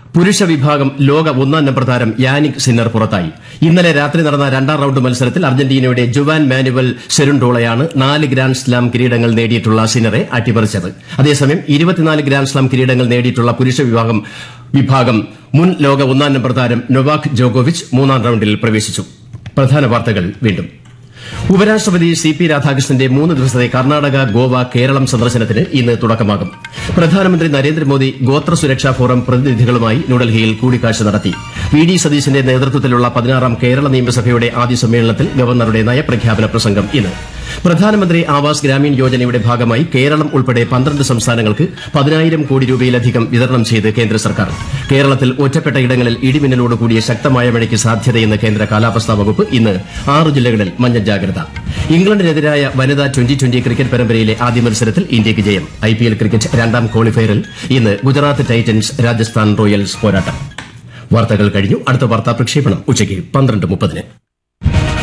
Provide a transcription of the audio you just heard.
പുരുഷ വിഭാഗം ലോക ഒന്നാം നമ്പർ താരം യാനിക് സിന്നർ പുറത്തായി ഇന്നലെ രാത്രി നടന്ന രണ്ടാം റൌണ്ട് മത്സരത്തിൽ അർജന്റീനയുടെ ജുവാൻ മാനുവൽ സെരുണ്ടോളയാണ് നാല് ഗ്രാൻഡ് സ്ലാം കിരീടങ്ങൾ നേടിയിട്ടുള്ള സിന്നറെ അട്ടിമറിച്ചത് അതേസമയം ഇരുപത്തിനാല് ഗ്രാൻഡ് സ്ലാം കിരീടങ്ങൾ നേടിയിട്ടുള്ള പുരുഷ വിഭാഗം വിഭാഗം മുൻ ലോക ഒന്നാം നമ്പർ താരം നൊവാക് ജോക്കോവിച്ച് മൂന്നാം റൌണ്ടിൽ പ്രവേശിച്ചു പ്രധാന വാർത്തകൾ വീണ്ടും ഉപരാഷ്ട്രപതി സി പി രാധാകൃഷ്ണന്റെ മൂന്ന് ദിവസത്തെ കർണാടക ഗോവ കേരളം സന്ദർശനത്തിന് ഇന്ന് തുടക്കമാകും പ്രധാനമന്ത്രി നരേന്ദ്രമോദി ഗോത്ര സുരക്ഷാ ഫോറം പ്രതിനിധികളുമായി ന്യൂഡൽഹിയിൽ കൂടിക്കാഴ്ച നടത്തി വി ഡി സതീശന്റെ നേതൃത്വത്തിലുള്ള പതിനാറാം കേരള നിയമസഭയുടെ ആദ്യ സമ്മേളനത്തിൽ ഗവർണറുടെ നയപ്രഖ്യാപന പ്രസംഗം ഇന്ന് പ്രധാനമന്ത്രി ആവാസ് ഗ്രാമീൺ യോജനയുടെ ഭാഗമായി കേരളം ഉൾപ്പെടെ പന്ത്രണ്ട് സംസ്ഥാനങ്ങൾക്ക് പതിനായിരം കോടി രൂപയിലധികം വിതരണം ചെയ്ത് കേന്ദ്ര സർക്കാർ കേരളത്തിൽ ഒറ്റപ്പെട്ട ഇടങ്ങളിൽ ഇടിമിന്നലോട് കൂടിയ ശക്തമായ മഴയ്ക്ക് സാധ്യതയെന്ന് കേന്ദ്ര കാലാവസ്ഥാ വകുപ്പ് ഇന്ന് ആറ് ജില്ലകളിൽ മഞ്ഞ ജാഗ്രത ഇംഗ്ലണ്ടിനെതിരായ വനിതാ ട്വന്റി ട്വന്റി ക്രിക്കറ്റ് പരമ്പരയിലെ ആദ്യ മത്സരത്തിൽ ഇന്ത്യയ്ക്ക് ജയം ഐപിഎൽ ക്രിക്കറ്റ് രണ്ടാം ക്വാളിഫയറിൽ ഇന്ന് ഗുജറാത്ത് ടൈറ്റൻസ് രാജസ്ഥാൻ റോയൽസ് പോരാട്ടം വാർത്തകൾ കഴിഞ്ഞു അടുത്ത വാർത്താ പ്രക്ഷേപണം ഉച്ചയ്ക്ക് പന്ത്രണ്ട് മുപ്പതിന്